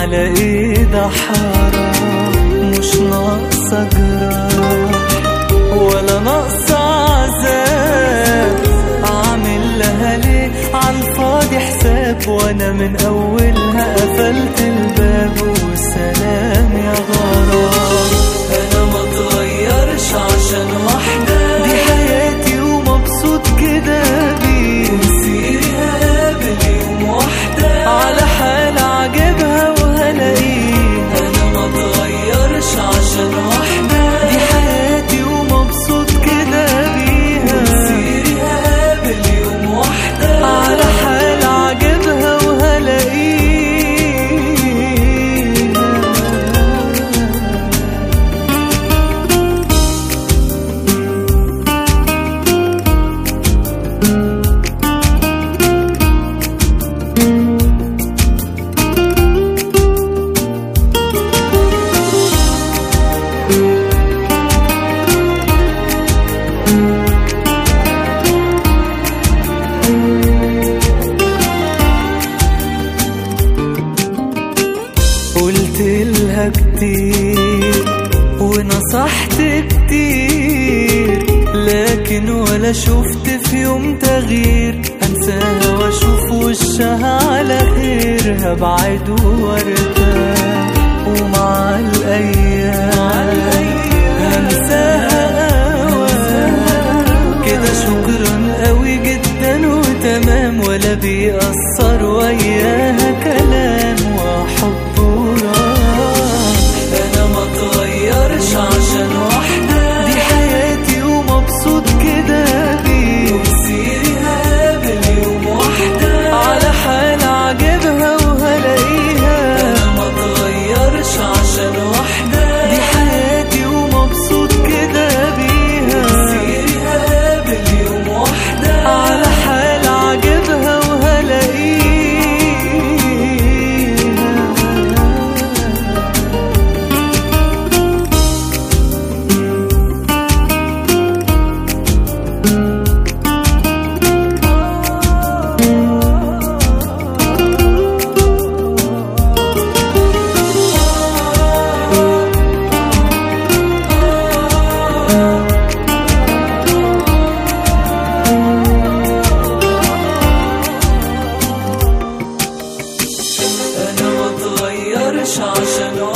على ايد حرام مش ناقصة جراح ولا ناقصة عذاب اعمل لها ليه عالفاضي حساب وانا من اولها قفلت الباب والسلام يا غرام انا ما اتغيرش عشان واحدة دي حياتي ومبسوط كده بيه ومسيري هقابل يوم واحدة على حال عجبها وهلاقيها انا ما اتغيرش عشان واحدة دي حياتي ومبسوط كده بيها ومسيري هقابل يوم واحدة على حال عجبها وهلاقيها قلت لها كتير ونصحت كتير لكن ولا شفت في يوم تغيير انساها واشوف وشها على خير هبعد وارتاح ومع الايام هنساها أوام. كده شكرا قوي جدا وتمام ولا بيأثر وياها كلام وحب وراح انا ما اتغيرش عشان واحدة دي حياتي ومبسوط كده بيه ومسيري هقابل يوم واحدة على حال عجبها وهلاقيها انا ما اتغيرش عشان واحدة دي حياتي ومبسوط كده بيها ومسيري هقابل يوم واحدة على حال عجبها وهلاقيها انا ما اتغيرش عشان